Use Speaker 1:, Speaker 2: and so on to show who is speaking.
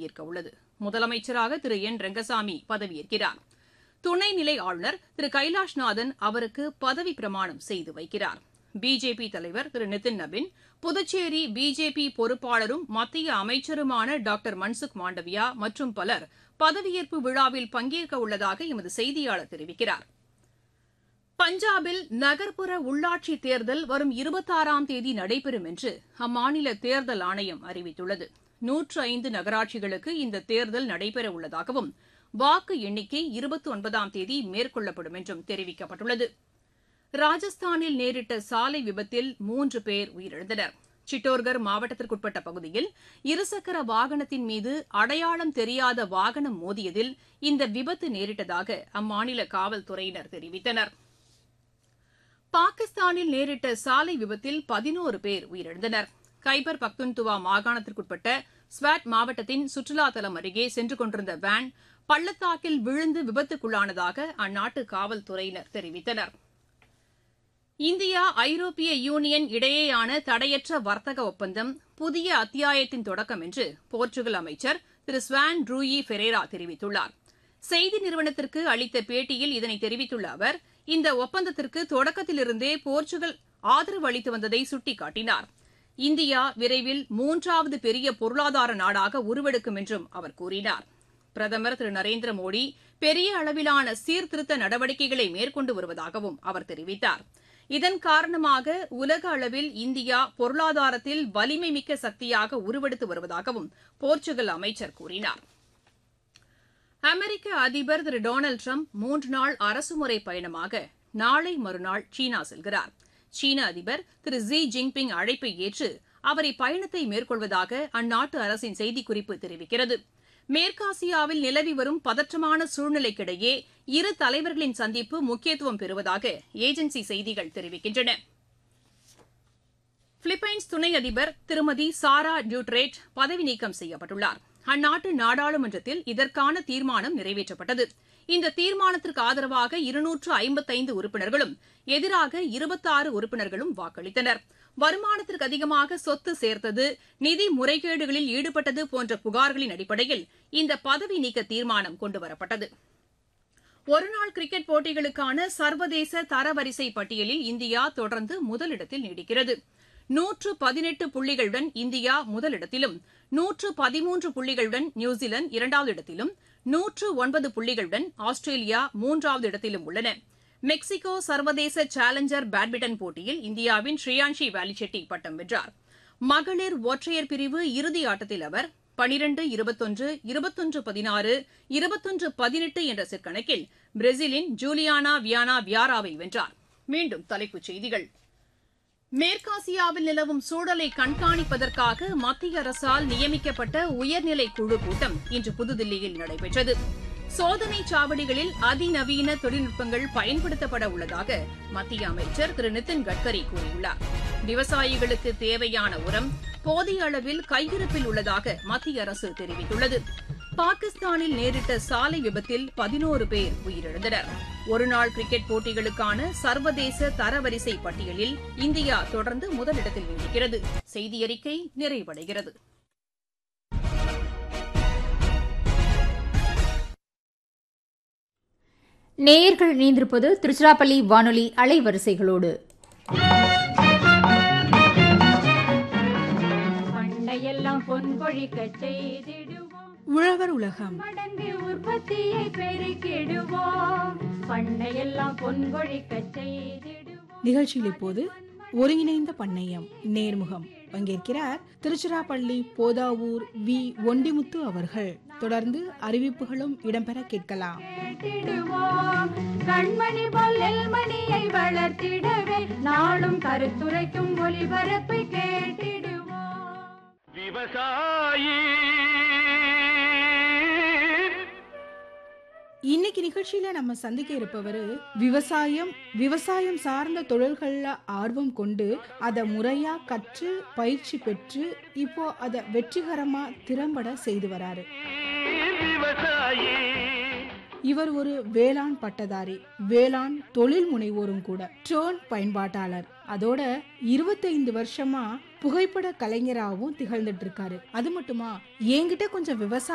Speaker 1: பதவியேற்க உள்ளது முதலமைச்சராக திரு என் ரங்கசாமி பதவியேற்கிறார் துணைநிலை ஆளுநர் திரு கைலாஷ்நாதன் அவருக்கு பதவி பிரமாணம் செய்து வைக்கிறார் பிஜேபி தலைவர் திரு நிதின் நபின் புதுச்சேரி பிஜேபி பொறுப்பாளரும் மத்திய அமைச்சருமான டாக்டர் மன்சுக் மாண்டவியா மற்றும் பலர் பதவியேற்பு விழாவில் பங்கேற்க உள்ளதாக எமது செய்தியாளர் தெரிவிக்கிறார் பஞ்சாபில் நகர்ப்புற உள்ளாட்சி தேர்தல் வரும் இருபத்தாறாம் தேதி நடைபெறும் என்று அம்மாநில தேர்தல் ஆணையம் அறிவித்துள்ளது நூற்று ஐந்து நகராட்சிகளுக்கு இந்த தேர்தல் நடைபெற உள்ளதாகவும் வாக்கு எண்ணிக்கை இருபத்தி ஒன்பதாம் தேதி மேற்கொள்ளப்படும் என்றும் தெரிவிக்கப்பட்டுள்ளது ராஜஸ்தானில் நேரிட்ட சாலை விபத்தில் மூன்று பேர் உயிரிழந்தனர் சிட்டோர்கர் மாவட்டத்திற்குட்பட்ட பகுதியில் இருசக்கர வாகனத்தின் மீது அடையாளம் தெரியாத வாகனம் மோதியதில் இந்த விபத்து நேரிட்டதாக அம்மாநில காவல்துறையினர் தெரிவித்தனர் பாகிஸ்தானில் நேரிட்ட சாலை விபத்தில் பதினோரு பேர் உயிரிழந்தனர் கைபர் பக்துன்துவா மாகாணத்திற்குட்பட்ட ஸ்வாட் மாவட்டத்தின் சுற்றுலா தலம் அருகே சென்று கொண்டிருந்த வேன் பள்ளத்தாக்கில் விழுந்து விபத்துக்குள்ளானதாக அந்நாட்டு காவல்துறையினர் தெரிவித்தனர் இந்தியா ஐரோப்பிய யூனியன் இடையேயான தடையற்ற வர்த்தக ஒப்பந்தம் புதிய அத்தியாயத்தின் தொடக்கம் என்று போர்ச்சுகல் அமைச்சர் திரு ஸ்வான் ட்ரூயி ஃபெரேரா தெரிவித்துள்ளார் செய்தி நிறுவனத்திற்கு அளித்த பேட்டியில் இதனை தெரிவித்துள்ள அவர் இந்த ஒப்பந்தத்திற்கு தொடக்கத்திலிருந்தே போர்ச்சுகல் ஆதரவு அளித்து வந்ததை சுட்டிக்காட்டினார் இந்தியா விரைவில் மூன்றாவது பெரிய பொருளாதார நாடாக உருவெடுக்கும் என்றும் அவர் கூறினார் பிரதமர் திரு நரேந்திர மோடி பெரிய அளவிலான சீர்திருத்த நடவடிக்கைகளை மேற்கொண்டு வருவதாகவும் அவர் தெரிவித்தார் இதன் காரணமாக உலக அளவில் இந்தியா பொருளாதாரத்தில் வலிமை மிக்க சக்தியாக உருவெடுத்து வருவதாகவும் போர்ச்சுகல் அமைச்சர் கூறினார் அமெரிக்க அதிபர் திரு டொனால்டு ட்ரம்ப் மூன்று நாள் அரசுமுறை பயணமாக நாளை மறுநாள் சீனா செல்கிறார் சீன அதிபர் திரு ஜி ஜின்பிங் அழைப்பை ஏற்று அவர் இப்பயணத்தை மேற்கொள்வதாக அந்நாட்டு அரசின் செய்திக்குறிப்பு தெரிவிக்கிறது மேற்காசியாவில் நிலவி வரும் பதற்றமான சூழ்நிலைக்கிடையே இரு தலைவர்களின் சந்திப்பு முக்கியத்துவம் பெறுவதாக ஏஜென்சி செய்திகள் தெரிவிக்கின்றன பிலிப்பைன்ஸ் துணை அதிபர் திருமதி சாரா டியூட்ரேட் பதவி நீக்கம் செய்யப்பட்டுள்ளார் அந்நாட்டு நாடாளுமன்றத்தில் இதற்கான தீர்மானம் நிறைவேற்றப்பட்டது இந்த தீர்மானத்திற்கு ஆதரவாக இருநூற்று ஐம்பத்தைந்து உறுப்பினர்களும் எதிராக இருபத்தாறு உறுப்பினர்களும் வாக்களித்தனர் வருமானத்திற்கு அதிகமாக சொத்து சேர்த்தது நிதி முறைகேடுகளில் ஈடுபட்டது போன்ற புகார்களின் அடிப்படையில் இந்த பதவி நீக்க தீர்மானம் கொண்டுவரப்பட்டது ஒருநாள் கிரிக்கெட் போட்டிகளுக்கான சர்வதேச தரவரிசை பட்டியலில் இந்தியா தொடர்ந்து முதலிடத்தில் நீடிக்கிறது நூற்று பதினெட்டு புள்ளிகளுடன் இந்தியா முதலிடத்திலும் நூற்று பதிமூன்று புள்ளிகளுடன் நியூசிலாந்து இரண்டாவது இடத்திலும் நூற்று ஒன்பது புள்ளிகளுடன் ஆஸ்திரேலியா மூன்றாவது இடத்திலும் உள்ளன மெக்சிகோ சர்வதேச சேலஞ்சர் பேட்மிண்டன் போட்டியில் இந்தியாவின் ஸ்ரீயான்ஷி வேலிச்செட்டி பட்டம் வென்றார் மகளிர் ஒற்றையர் பிரிவு இறுதி ஆட்டத்தில் அவர் பனிரண்டு இருபத்தொன்று இருபத்தொன்று பதினாறு இருபத்தொன்று பதினெட்டு என்ற செட் கணக்கில் பிரேசிலின் ஜூலியானா வியானா வியாராவை வென்றார் மீண்டும் தலைப்புச் செய்திகள் மேற்காசியாவில் நிலவும் சூழலை கண்காணிப்பதற்காக மத்திய அரசால் நியமிக்கப்பட்ட உயர்நிலை குழு கூட்டம் இன்று புதுதில்லியில் நடைபெற்றது சோதனை சாவடிகளில் அதிநவீன தொழில்நுட்பங்கள் பயன்படுத்தப்பட உள்ளதாக மத்திய அமைச்சர் திரு நிதின் கட்கரி கூறியுள்ளார் விவசாயிகளுக்கு தேவையான உரம் போதிய அளவில் கையிருப்பில் உள்ளதாக மத்திய அரசு தெரிவித்துள்ளது பாகிஸ்தானில் நேரிட்ட சாலை விபத்தில் பதினோரு பேர் உயிரிழந்தனர் ஒருநாள் கிரிக்கெட் போட்டிகளுக்கான சர்வதேச தரவரிசை பட்டியலில் இந்தியா தொடர்ந்து முதலிடத்தில் நீடிக்கிறது செய்தியறிக்கை நிறைவடைகிறது
Speaker 2: நேயர்கள் இணைந்திருப்பது திருச்சிராப்பள்ளி வானொலி அலைவரிசைகளோடு
Speaker 3: பண்டையெல்லாம் பொன் கொழிக்க செய்திடுவோம்
Speaker 4: உழவர் உலகம்
Speaker 3: மடங்கு உற்பத்தியை பெருக்கிடுவோம் பண்டையெல்லாம் பொன் கொழிக்க செய்திடுவோம்
Speaker 4: நிகழ்ச்சியில் இப்போது ஒருங்கிணைந்த பண்ணையம் நேர்முகம் பங்கேற்கிறார் திருச்சிராப்பள்ளி போதாவூர் வி ஒண்டிமுத்து அவர்கள் தொடர்ந்து அறிவிப்புகளும் இடம்பெற கேட்கலாம்
Speaker 3: கேட்டிடுவோம் கண்மணி போல் நெல்மணியை வளர்த்திடவே நாளும் கருத்துரைக்கும் ஒளிபரப்பை கேட்டிடுவோம்
Speaker 5: விவசாயி
Speaker 4: இன்னைக்கு நிகழ்ச்சியில நம்ம சந்திக்க இருப்பவர் விவசாயம் விவசாயம் சார்ந்த தொழில்கள்ல ஆர்வம் கொண்டு அதை முறையா கற்று பயிற்சி பெற்று இப்போ அதை வெற்றிகரமா திறம்பட செய்து வராரு
Speaker 5: விவசாயி
Speaker 4: இவர் ஒரு வேளாண் பட்டதாரி வேளாண் தொழில் முனைவோரும் கூட ட்ரோன் பயன்பாட்டாளர் அதோட 25 வருஷமா புகைப்பட கலைஞராகவும் திகழ்ந்துட்டு இருக்காரு அது மட்டுமா என்கிட்ட கொஞ்சம் விவசாய